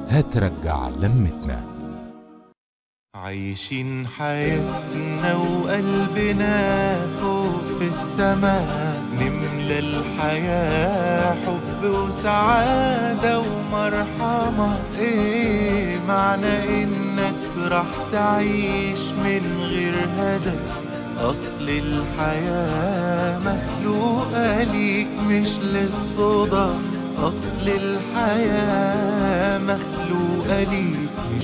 هترجع لمتنا عايشين حياتنا وقلبنا فوق في السماء نملى الحياة حب وسعادة ومرحمة ايه معنى انك راح تعيش من غير هدف اصل الحياة مخلوقة ليك مش للصدف اصل الحياة مخلوقة ليك مش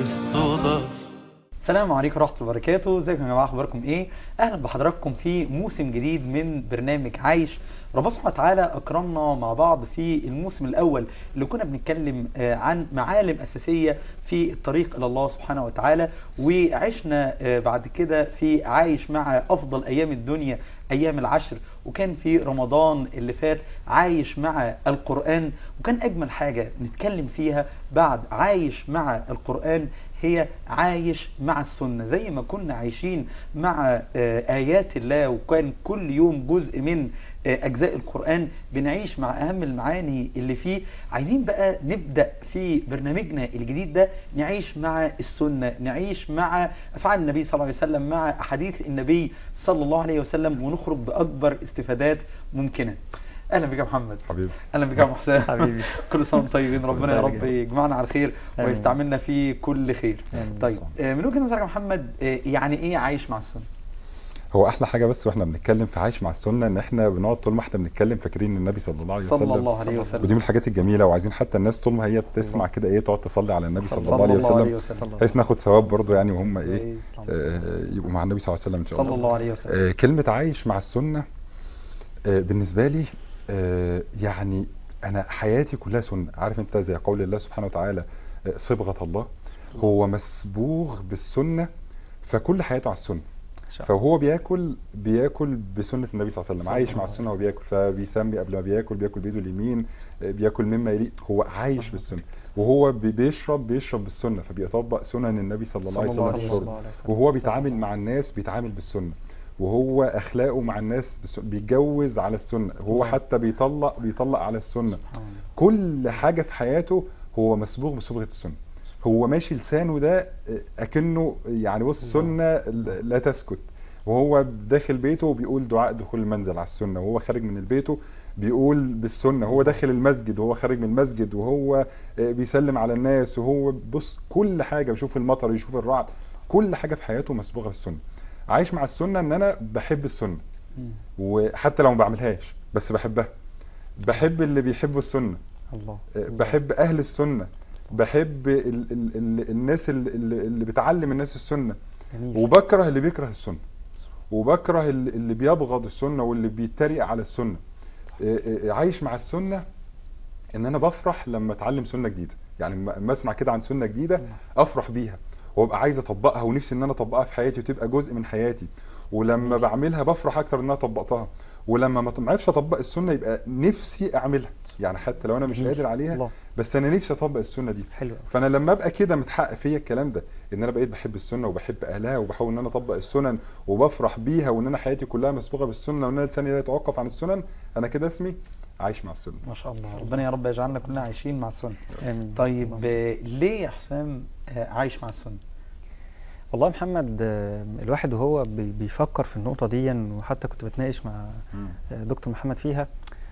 للصدف السلام عليكم ورحمة الله وبركاته ازيكم يا جماعة اخباركم ايه اهلا بحضراتكم في موسم جديد من برنامج عايش ربنا سبحانه وتعالى اكرمنا مع بعض في الموسم الاول اللي كنا بنتكلم آه، عن معالم اساسية في الطريق الى الله سبحانه وتعالى وعشنا آه، بعد كده في عايش مع افضل ايام الدنيا ايام العشر وكان في رمضان اللي فات عايش مع القرآن وكان اجمل حاجة نتكلم فيها بعد عايش مع القرآن هي عايش مع السنة زي ما كنا عايشين مع آه، آيات الله وكان كل يوم جزء من آه، أجزاء القرآن بنعيش مع أهم المعاني اللي فيه عايزين بقى نبدأ في برنامجنا الجديد ده نعيش مع السنة نعيش مع أفعال النبي صلى الله عليه وسلم مع أحاديث النبي صلى الله عليه وسلم ونخرج بأكبر استفادات ممكنة اهلا بك يا محمد حبيبي اهلا بك يا أبو حسام حبيبي. كل سنه وانتم طيبين ربنا يا ربنا رب يرجعك. يجمعنا على خير آمين. ويستعملنا في كل خير آمين. طيب آه، من وجهه نظرك يا محمد آه، يعني ايه عايش مع السنه هو احلى حاجه بس واحنا بنتكلم في عايش مع السنه ان احنا بنقعد طول ما احنا بنتكلم فاكرين ان النبي صلى الله عليه وسلم صلى الله عليه ودي وسلم من الحاجات الجميله وعايزين حتى الناس طول ما هي بتسمع كده ايه تقعد تصلي على النبي صلى الله عليه وسلم وسلم بحيث ناخد ثواب برضه يعني وهم إيه. ايه آه، يبقوا مع النبي صلى الله عليه وسلم ان شاء الله صلى الله عليه وسلم آه، كلمة عايش مع السنة آه، بالنسبة لي آه، يعني أنا حياتي كلها سنة عارف أنت زي قول الله سبحانه وتعالى آه، صبغة الله هو مسبوغ بالسنة فكل حياته على السنة فهو بياكل بياكل بسنة النبي صلى الله عليه وسلم عايش مع السنة وبياكل فبيسمي قبل ما بياكل بياكل بإيده اليمين آه، بياكل مما يليق هو عايش بالسنة وهو بي- بيشرب بيشرب بالسنة فبيطبق سنن النبي صلى الله عليه وسلم في الشرب وهو بيتعامل مع الناس بيتعامل بالسنة وهو اخلاقه مع الناس بالسنة. بيتجوز على السنة هو الله. حتى بيطلق بيطلق على السنة سبحان الله. كل حاجة في حياته هو مسبوغ بصبغة السنة هو ماشي لسانه ده آه، اكنه يعني بص سنة لا تسكت وهو داخل بيته بيقول دعاء دخول المنزل على السنة وهو خارج من البيته بيقول بالسنة هو داخل المسجد وهو خارج من المسجد وهو آه، بيسلم على الناس وهو بص كل حاجة بيشوف المطر يشوف الرعد كل حاجة في حياته مسبوغة بالسنة عايش مع السنة ان انا بحب السنة مم. وحتى لو ما بعملهاش بس بحبها بحب اللي بيحبوا السنة الله آه، بحب اهل السنة بحب ال ال ال الناس اللي, اللي بتعلم الناس السنة جميل وبكره اللي بيكره السنة وبكره اللي اللي بيبغض السنة واللي بيتريق على السنة آه، آه، عايش مع السنة ان انا بفرح لما اتعلم سنة جديدة يعني لما لما اسمع كده عن سنة جديدة افرح بيها وابقى عايز اطبقها ونفسي ان انا اطبقها في حياتي وتبقى جزء من حياتي ولما بعملها بفرح اكتر ان انا طبقتها ولما ما ما عرفش اطبق السنة يبقى نفسي اعملها يعني حتى لو انا مش جميل. قادر عليها الله بس انا نفسي اطبق السنة دي حلو فانا لما ابقى كده متحقق فيا الكلام ده ان انا بقيت بحب السنه وبحب اهلها وبحاول ان انا اطبق السنن وبفرح بيها وان انا حياتي كلها مسبوغه بالسنه وان انا لساني لا يتوقف عن السنن انا كده اسمي عايش مع السنه ما شاء الله ربنا يا رب يجعلنا كلنا عايشين مع السنه امين طيب اللهم آه، ليه يا حسام آه، عايش مع السنه والله يا محمد آه، الواحد وهو بي- بيفكر في النقطة دي وحتى كنت بتناقش مع آه، دكتور محمد فيها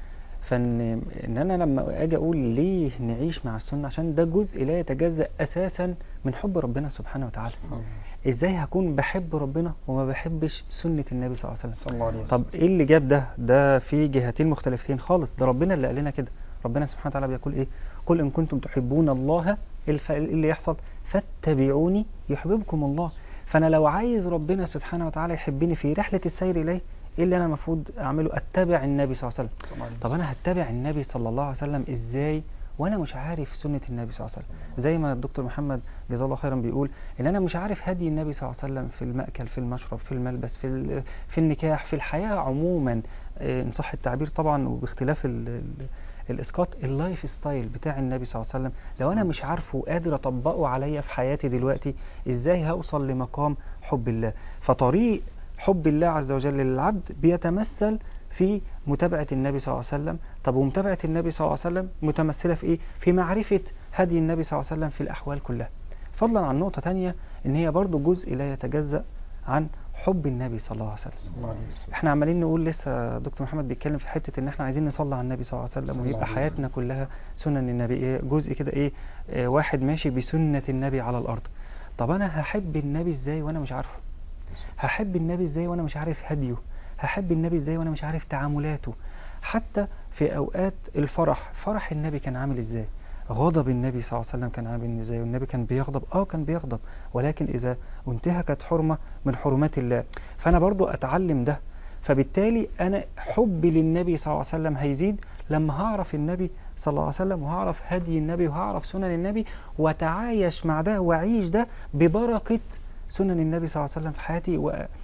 فان ان انا لما اجي اقول ليه نعيش مع السنة عشان ده جزء لا يتجزأ اساسا من حب ربنا سبحانه وتعالى ازاي هكون بحب ربنا وما بحبش سنة النبي صلى الله عليه وسلم صلى الله عليه وسلم طب ايه اللي جاب ده ده في جهتين مختلفتين خالص ده ربنا اللي قال لنا كده ربنا سبحانه وتعالى بيقول ايه قل ان كنتم تحبون الله إيه الف- إيه اللي يحصل فاتبعوني يحببكم الله فانا لو عايز ربنا سبحانه وتعالى يحبني في رحلة السير اليه ايه اللي انا المفروض اعمله اتبع النبي صلى الله عليه وسلم صلى الله عليه طب انا هتبع النبي صلى الله عليه وسلم ازاي وانا مش عارف سنة النبي صلى الله عليه وسلم زي ما الدكتور محمد جزاه الله خيرا بيقول ان انا مش عارف هدي النبي صلى الله عليه وسلم في المأكل في المشرب في الملبس في ال- في النكاح في الحياة عموما آه، ان صح التعبير طبعا وباختلاف ال- ال- الاسقاط اللايف ستايل بتاع النبي صلى الله عليه وسلم لو انا مش عارفه وقادر اطبقه عليا في حياتي دلوقتي ازاي هوصل لمقام حب الله فطريق حب الله عز وجل للعبد بيتمثل في متابعة النبي صلى الله عليه وسلم طب ومتابعة النبي صلى الله عليه وسلم متمثلة في إيه؟ في معرفة هدي النبي صلى الله عليه وسلم في الأحوال كلها فضلا عن نقطة تانية إن هي برضو جزء لا يتجزأ عن حب النبي صلى الله عليه وسلم احنا عمالين نقول لسه دكتور محمد بيتكلم في حته ان احنا عايزين نصلي على النبي صلى الله عليه وسلم ويبقى حياتنا كلها سنن النبي ايه جزء كده ايه اه واحد ماشي بسنه النبي على الارض طب انا هحب النبي ازاي وانا مش عارفه هحب النبي ازاي وانا مش عارف هديه هحب النبي ازاي وانا مش عارف تعاملاته حتى في اوقات الفرح فرح النبي كان عامل ازاي غضب النبي صلى الله عليه وسلم كان عامل ازاي والنبي كان بيغضب اه كان بيغضب ولكن اذا انتهكت حرمة من حرمات الله فانا برضو اتعلم ده فبالتالي انا حبي للنبي صلى الله عليه وسلم هيزيد لما هعرف النبي صلى الله عليه وسلم وهعرف هدي النبي وهعرف سنن النبي واتعايش مع ده واعيش ده ببركة سنن النبي صلى الله عليه وسلم في حياتي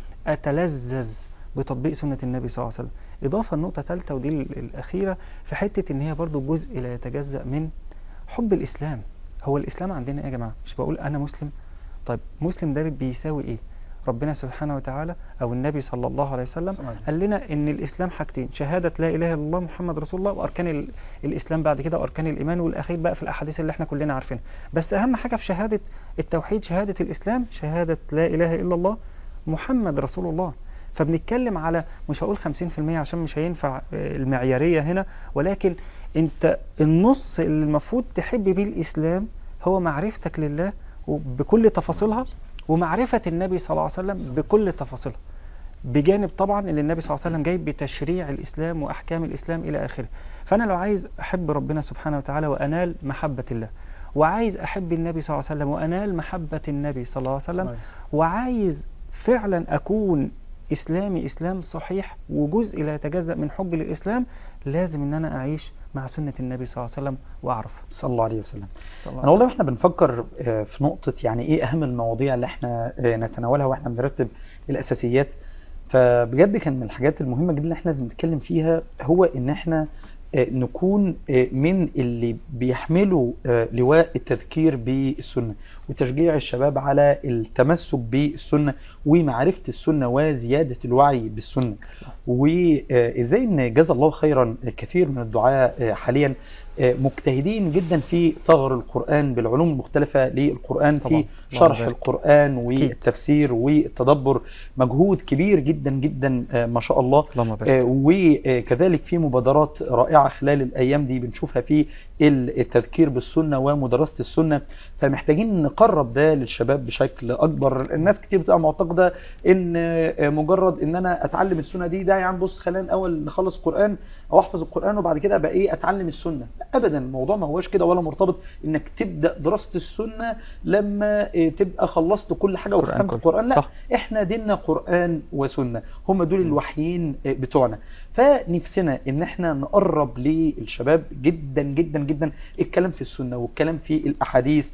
واتلذذ بتطبيق سنة النبي صلى الله عليه وسلم إضافة لنقطة ثالثة ودي الأخيرة في حتة إن هي برضو جزء لا يتجزأ من حب الإسلام هو الإسلام عندنا إيه يا جماعة مش بقول أنا مسلم طيب مسلم ده بيساوي إيه ربنا سبحانه وتعالى أو النبي صلى الله عليه وسلم قال لنا إن الإسلام حاجتين شهادة لا إله إلا الله محمد رسول الله وأركان ال- الإسلام بعد كده وأركان الإيمان والأخير بقى في الأحاديث اللي إحنا كلنا عارفينها بس أهم حاجة في شهادة التوحيد شهادة الإسلام شهادة لا إله إلا الله محمد رسول الله فبنتكلم على مش هقول 50% عشان مش هينفع آه، المعيارية هنا ولكن انت النص اللي المفروض تحب بيه الإسلام هو معرفتك لله بكل تفاصيلها ومعرفة النبي صلى الله عليه وسلم بكل تفاصيلها بجانب طبعا ان النبي صلى الله عليه وسلم جاي بتشريع الإسلام وأحكام الإسلام إلى آخره فأنا لو عايز أحب ربنا سبحانه وتعالى وأنال محبة الله وعايز أحب النبي صلى الله عليه وسلم وأنال محبة النبي صلى الله عليه وسلم وعايز فعلا أكون إسلامي إسلام صحيح وجزء لا يتجزأ من حبي للإسلام لازم إن أنا أعيش مع سنة النبي صلى الله عليه وسلم وأعرف صلى الله عليه وسلم صلى الله انا والله احنا بنفكر آه، في نقطة يعني ايه اهم المواضيع اللي احنا آه، نتناولها واحنا بنرتب الاساسيات فبجد كان من الحاجات المهمة جدا اللي احنا لازم نتكلم فيها هو ان احنا آه، نكون آه، من اللي بيحملوا آه، لواء التذكير بالسنة وتشجيع الشباب على التمسك بالسنة ومعرفة السنة وزيادة الوعي بالسنة وازاي ان جزا الله خيرا كثير من الدعاء آه، حاليا آه، مجتهدين جدا في ثغر القرآن بالعلوم المختلفة للقرآن طبعا. في الله شرح يبارك. القرآن والتفسير والتدبر مجهود كبير جدا جدا آه، ما شاء الله اللهم بارك. آه، وكذلك في مبادرات رائعة خلال الأيام دي بنشوفها في التذكير بالسنة ومدرسة السنة فمحتاجين نقرب ده للشباب بشكل أكبر الناس كتير بتبقى معتقدة إن آه، مجرد إن أنا أتعلم السنة دي ده يا عم بص خلينا الأول نخلص قرآن أو أحفظ القرآن وبعد كده أبقى إيه أتعلم السنة لا أبدا الموضوع ما هوش كده ولا مرتبط إنك تبدأ دراسة السنة لما آه، تبقى خلصت كل حاجة القرآن وفهمت كله. القرآن لا صح. احنا ديننا قرآن وسنة هم دول الوحيين بتوعنا فنفسنا ان احنا نقرب للشباب جدا جدا جدا الكلام في السنة والكلام في الاحاديث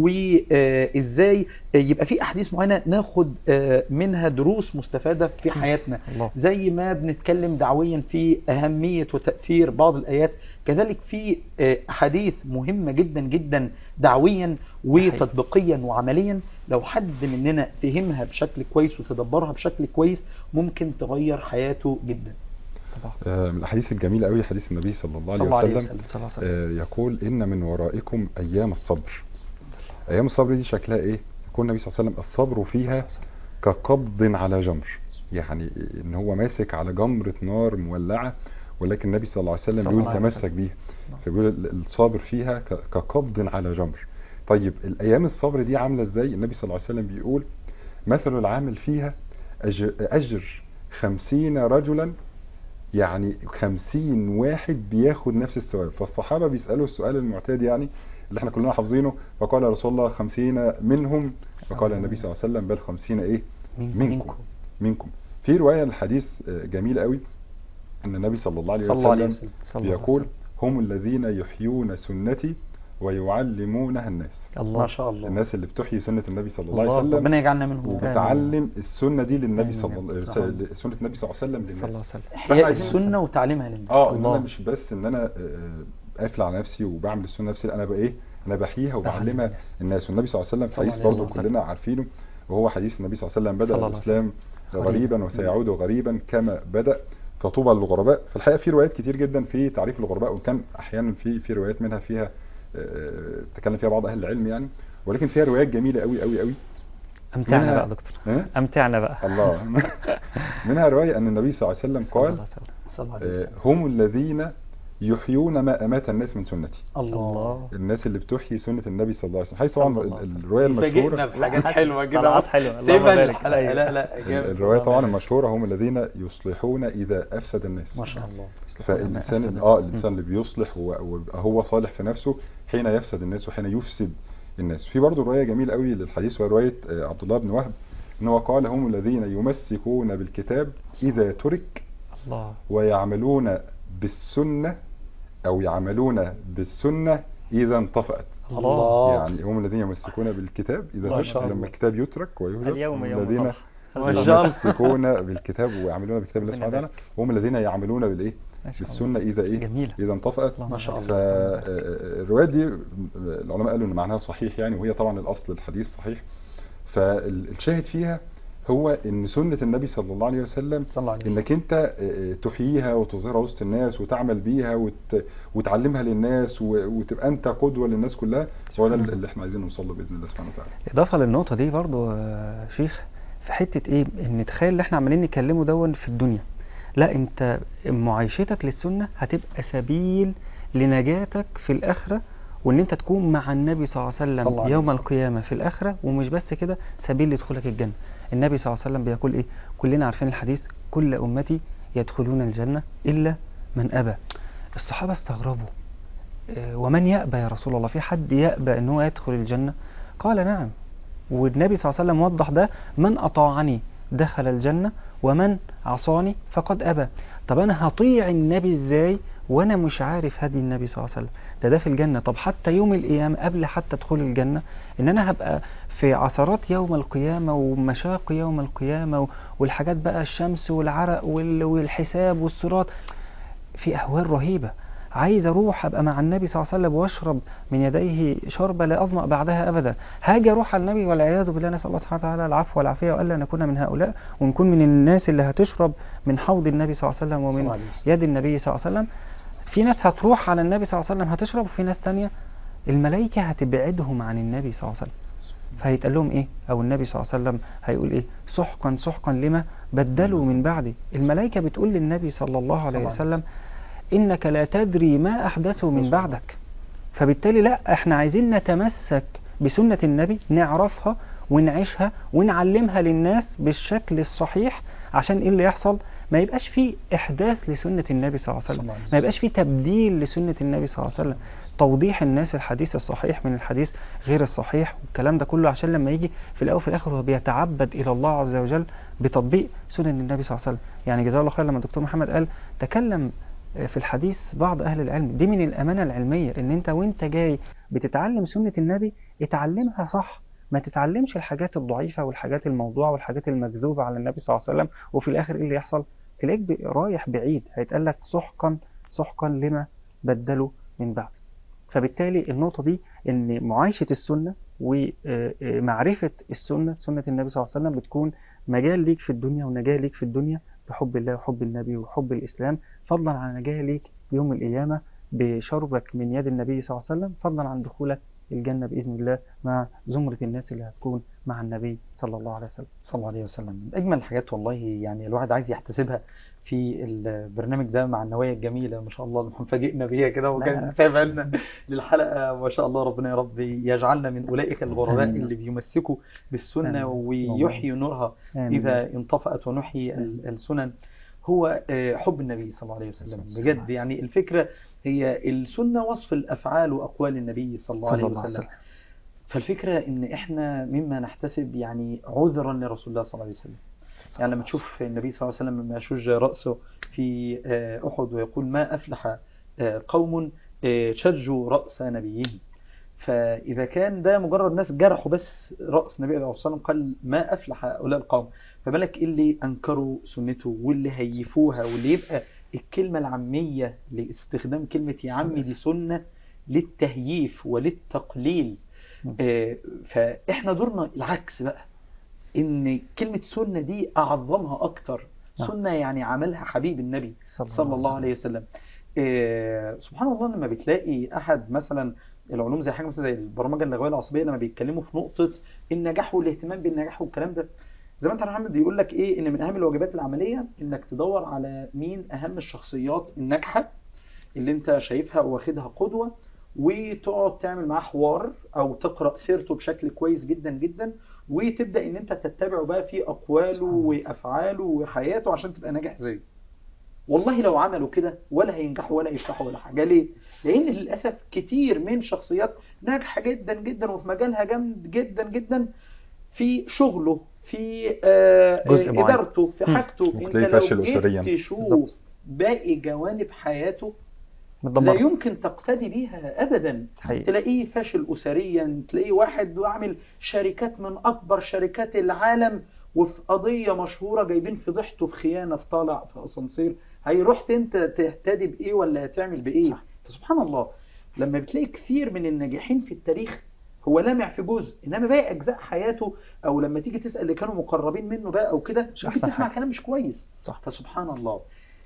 وازاي يبقى في احاديث معينة ناخد آه، منها دروس مستفادة في حياتنا الله. زي ما بنتكلم دعويا في أهمية وتأثير بعض الآيات كذلك في آه، أحاديث مهمة جدا جدا دعويا وتطبيقيا وعمليا لو حد مننا فهمها بشكل كويس وتدبرها بشكل كويس ممكن تغير حياته جدا طبعا آه، من الحديث الجميل قوي حديث النبي صلى الله صلى الله عليه عليه وسلم وسلم. صلى الله عليه وسلم آه، يقول إن من ورائكم أيام الصبر أيام الصبر دي شكلها إيه؟ يقول النبي صلى الله عليه وسلم الصبر فيها كقبض على جمر يعني إن هو ماسك على جمرة نار مولعة ولكن النبي صلى الله عليه وسلم صلى بيقول الله عليه تمسك وسلم. بيها فبيقول ال- الصابر فيها ك- كقبض على جمر طيب الأيام الصبر دي عاملة إزاي؟ النبي صلى الله عليه وسلم بيقول مثل العامل فيها أجر, أجر خمسين رجلا يعني خمسين واحد بياخد نفس الثواب فالصحابة بيسألوا السؤال المعتاد يعني اللي احنا كلنا حافظينه فقال يا رسول الله خمسين منهم فقال النبي صلى الله عليه وسلم بل خمسين ايه منكم منكم في رواية الحديث آه، جميل قوي ان النبي صلى الله عليه صلى الله عليه وسلم وسلم صلى الله عليه يقول وسلم. هم الذين يحيون سنتي ويعلمونها الناس الله ما شاء الله الناس اللي بتحيي سنة النبي صلى الله عليه الله وسلم ربنا يجعلنا منهم وبتعلم السنة دي للنبي آمين. صلى الله صلى الله. س- سنة النبي صلى الله عليه وسلم صلى الله عليه للناس وسلم احياء عايزين السنة وتعليمها للناس اه ان الله. انا مش بس ان انا آه، قافل على نفسي وبعمل السنه نفسي لا، انا بقى ايه انا بحييها وبعلمها الناس. الناس والنبي صلى الله عليه وسلم صلى الله حديث عليه برضه وسلم. كلنا عارفينه وهو حديث النبي صلى الله عليه وسلم صلى بدا الله عليه الاسلام غريبا. غريبا وسيعود غريبا كما بدا فطوبى للغرباء في الحقيقه في روايات كتير جدا في تعريف الغرباء وان كان احيانا في في روايات منها فيها آه، تكلم فيها بعض اهل العلم يعني ولكن فيها روايات جميله قوي قوي قوي امتعنا منها- بقى يا دكتور ها؟ امتعنا بقى الله منها روايه ان النبي صلى الله عليه وسلم صلى الله قال عليه وسلم. صلى الله عليه آه، وسلم هم الذين يحيون ما امات الناس من سنتي الله الله الناس اللي بتحيي سنه النبي صلى الله عليه وسلم حيث طبعا صلى الله عليه ال- وسلم. الروايه فاجئنا المشهوره بحاجات حلوه كده طلعات حلوة، اللهم سيبها بارك. للحلقه أيوة. لا لا جامد. الروايه طبعا المشهوره هم الذين يصلحون اذا افسد الناس ما شاء الله فالانسان اللي اه الانسان اللي بيصلح و- ويبقى هو صالح في نفسه حين يفسد الناس وحين يفسد الناس في برضه روايه جميله قوي للحديث وهي روايه آه، عبد الله بن وهب ان هو قال هم الذين يمسكون بالكتاب اذا ترك الله ويعملون بالسنه او يعملون بالسنه اذا انطفأت الله يعني هم الذين يمسكون بالكتاب اذا ما ترك شاء الله. لما الكتاب يترك ويهجر اليوم هم يوم الذين طرح. ما شاء الله. يمسكون بالكتاب ويعملون بكتاب الله ربنا سبحانه وتعالى هم الذين يعملون بالايه ما شاء الله. بالسنه اذا ايه جميلة. اذا انطفأت اللهم ما شاء بارك. الله. فالروايات دي العلماء قالوا ان معناها صحيح يعني وهي طبعا الاصل الحديث صحيح فالشاهد فيها هو ان سنه النبي صلى الله عليه وسلم صلى الله عليه وسلم. انك انت تحييها وتظهرها وسط الناس وتعمل بيها وت... وتعلمها للناس و... وتبقى انت قدوه للناس كلها هو ده اللي احنا عايزين نوصل له باذن الله سبحانه وتعالى اضافه للنقطه دي برضو يا شيخ في حته ايه ان تخيل اللي احنا عمالين نتكلمه دون في الدنيا لا انت معايشتك للسنه هتبقى سبيل لنجاتك في الاخره وان انت تكون مع النبي صلى الله عليه صلى الله وسلم عليه يوم وسلم. القيامه في الاخره ومش بس كده سبيل لدخولك الجنه النبي صلى الله عليه وسلم بيقول ايه كلنا عارفين الحديث كل امتي يدخلون الجنه الا من ابى الصحابه استغربوا آه، ومن يأبى يا رسول الله في حد يأبى ان هو يدخل الجنة قال نعم والنبي صلى الله عليه وسلم وضح ده من أطاعني دخل الجنة ومن عصاني فقد أبى طب أنا هطيع النبي إزاي وأنا مش عارف هدي النبي صلى الله عليه وسلم ده ده في الجنة طب حتى يوم القيامة قبل حتى دخول الجنة إن أنا هبقى في عثرات يوم القيامة ومشاق يوم القيامة و- والحاجات بقى الشمس والعرق وال- والحساب والصراط في أهوال رهيبة عايز اروح ابقى مع النبي صلى الله عليه وسلم واشرب من يديه شربة لا اظمأ بعدها ابدا هاجي اروح على النبي والعياذ بالله نسال الله سبحانه وتعالى العفو والعافيه والا نكون من هؤلاء ونكون من الناس اللي هتشرب من حوض النبي صلى الله عليه وسلم صلى الله ومن عليه وسلم. يد النبي صلى الله عليه وسلم في ناس هتروح على النبي صلى الله عليه وسلم هتشرب وفي ناس تانية الملائكة هتبعدهم عن النبي صلى الله عليه وسلم فهيتقال لهم ايه او النبي صلى الله عليه وسلم هيقول ايه سحقا سحقا لما بدلوا من بعدي الملائكة بتقول للنبي صلى الله عليه صلى الله عليه وسلم إنك لا تدري ما أحدثوا من بعدك فبالتالي لا احنا عايزين نتمسك بسنة النبي نعرفها ونعيشها ونعلمها للناس بالشكل الصحيح عشان ايه اللي يحصل ما يبقاش فيه احداث لسنة النبي صلى الله عليه صلى وسلم الله عليه ما وسلم. يبقاش فيه تبديل لسنة النبي صلى الله عليه وسلم توضيح الناس الحديث الصحيح من الحديث غير الصحيح والكلام ده كله عشان لما يجي في الاول وفي الاخر هو بيتعبد الى الله عز وجل بتطبيق سنن النبي صلى الله عليه وسلم يعني جزاه الله خير لما الدكتور محمد قال تكلم في الحديث بعض أهل العلم دي من الأمانة العلمية إن أنت وأنت جاي بتتعلم سنة النبي اتعلمها صح ما تتعلمش الحاجات الضعيفة والحاجات الموضوعة والحاجات المكذوبة على النبي صلى الله عليه وسلم وفي الآخر إيه اللي يحصل تلاقيك ب- رايح بعيد هيتقال لك سحقا سحقا لما بدلوا من بعد فبالتالي النقطة دي إن معايشة السنة ومعرفة السنة سنة النبي صلى الله عليه وسلم بتكون مجال ليك في الدنيا ونجاة ليك في الدنيا بحب الله وحب النبي وحب الإسلام فضلا عن نجاة ليك يوم القيامة بشربك من يد النبي صلى الله عليه وسلم فضلا عن دخولك الجنة بإذن الله مع زمرة الناس اللي هتكون مع النبي صلى الله عليه وسلم صلى الله عليه وسلم من أجمل الحاجات والله يعني الواحد عايز يحتسبها في البرنامج ده مع النوايا الجميلة ما شاء الله اللي مفاجئنا بيها كده وكان لا. سايبها لنا للحلقة ما شاء الله ربنا يا رب يجعلنا من أولئك الغرباء آمين. اللي بيمسكوا بالسنة آمين. ويحيوا نورها آمين. إذا انطفأت ونحيي ال- السنن هو آه، حب النبي صلى الله عليه وسلم بجد يعني الفكرة هي السنة وصف الأفعال وأقوال النبي صلى الله عليه صلى الله عليه وسلم وسلم فالفكرة ان احنا مما نحتسب يعني عذرا لرسول الله صلى الله عليه وسلم يعني لما تشوف النبي صلى الله عليه وسلم لما يشج رأسه في آه، أحد ويقول ما أفلح آه، قوم آه، شجوا رأس نبيهم فإذا كان ده مجرد ناس جرحوا بس رأس النبي صلى الله عليه وسلم قال ما أفلح هؤلاء القوم فبالك اللي أنكروا سنته واللي هيفوها واللي يبقى الكلمة العامية لاستخدام كلمة يا عمي دي سنة للتهييف وللتقليل آه، فإحنا دورنا العكس بقى ان كلمة سنة دي اعظمها اكتر نعم. سنة يعني عملها حبيب النبي صلى الله صلى الله عليه عليه وسلم إيه سبحان الله لما بتلاقي أحد مثلا العلوم زي حاجة مثلا زي البرمجة اللغوية العصبية لما بيتكلموا في نقطة النجاح والاهتمام بالنجاح والكلام ده زي ما انت يا محمد يقول لك ايه ان من اهم الواجبات العمليه انك تدور على مين اهم الشخصيات الناجحه اللي انت شايفها واخدها قدوه وتقعد تعمل معاه حوار او تقرا سيرته بشكل كويس جدا جدا وتبدا ان انت تتبعه بقى في اقواله وافعاله وحياته عشان تبقى ناجح زيه والله لو عملوا كده ولا هينجحوا ولا يفتحوا ولا حاجه ليه لان للاسف كتير من شخصيات ناجحه جدا جدا وفي مجالها جامد جدا جدا في شغله في آه، جزء آه، معين. ادارته في مم. حاجته ممكن انت تلاقيه لو فاشل أسرياً. جيت تشوف بالظبط. باقي جوانب حياته لا متدمرة يمكن تقتدي بيها ابدا حقيقي. تلاقيه فاشل اسريا تلاقيه واحد عامل شركات من اكبر شركات العالم وفي قضيه مشهوره جايبين فضيحته في خيانه في طالع في اسانسير هيروح انت تهتدي بايه ولا هتعمل بايه صح. فسبحان الله لما بتلاقي كثير من الناجحين في التاريخ هو لامع في جزء انما باقي اجزاء حياته او لما تيجي تسال اللي كانوا مقربين منه بقى او كده مش ممكن أحسن تسمع حاجة. كلام مش كويس صح. فسبحان الله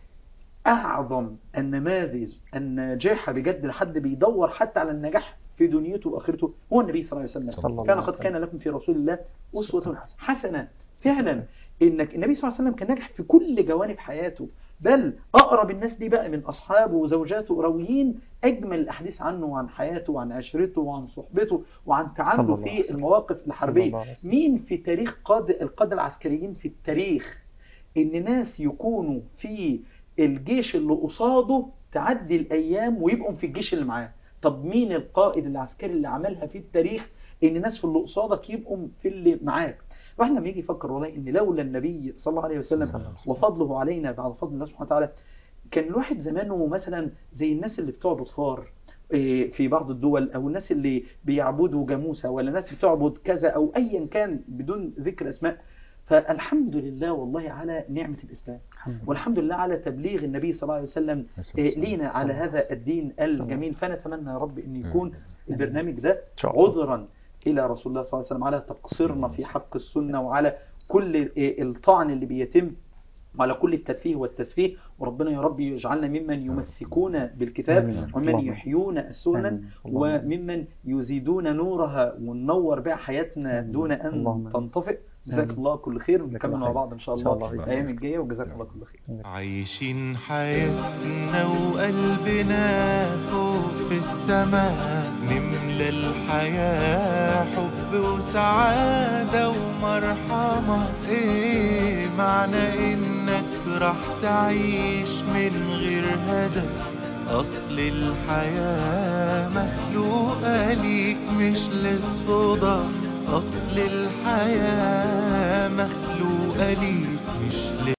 اعظم النماذج الناجحه بجد لحد بيدور حتى على النجاح في دنيته واخرته هو النبي صلى الله عليه وسلم صلى الله كان عليه قد وسلم. كان لكم في رسول الله اسوه أسوة حسنه فعلا انك النبي صلى الله عليه وسلم كان ناجح في كل جوانب حياته بل اقرب الناس دي بقى من اصحابه وزوجاته راويين اجمل الاحاديث عنه وعن حياته وعن عشرته وعن صحبته وعن صلى تعامله الله عليه في وسلم. المواقف صلى الحربيه الله عليه وسلم. مين في تاريخ قاد القادة العسكريين في التاريخ ان ناس يكونوا في الجيش اللي قصاده تعدي الايام ويبقوا في الجيش اللي معاه طب مين القائد العسكري اللي عملها في التاريخ ان ناس في اللي قصادك يبقوا في اللي معاك واحد لما يجي يفكر والله ان لولا النبي صلى الله عليه وسلم صلى الله عليه وسلم. وفضله علينا بعد فضل الله سبحانه وتعالى كان الواحد زمانه مثلا زي الناس اللي بتعبد فار إيه، في بعض الدول او الناس اللي بيعبدوا جاموسه ولا ناس بتعبد كذا او ايا كان بدون ذكر اسماء فالحمد لله والله على نعمه الاسلام الحمد لله. والحمد لله على تبليغ النبي صلى الله عليه وسلم إيه، لينا على هذا الدين الجميل فنتمنى يا رب ان يكون البرنامج ده شاء الله. عذرا الى رسول الله صلى الله عليه وسلم على تقصيرنا في حق السنه وعلى كل إيه، الطعن اللي بيتم وعلى كل التدفيه والتسفيه وربنا يا رب يجعلنا ممن يمسكون بالكتاب آمين. وممن اللهم. يحيون السنن آمين. اللهم. وممن يزيدون نورها وننور بها حياتنا آمين. دون ان اللهم. تنطفئ جزاك آمين. الله كل خير جزاك ونكمل الله مع خير. بعض ان شاء إن شاء الله الله. الايام الجايه وجزاك الله كل خير عايشين حياتنا وقلبنا فوق في السماء نملى الحياة حب وسعادة ومرحمة ايه معنى انك راح تعيش من غير هدف اصل الحياة مخلوقة ليك مش للصدف اصل الحياة مخلوقة ليك مش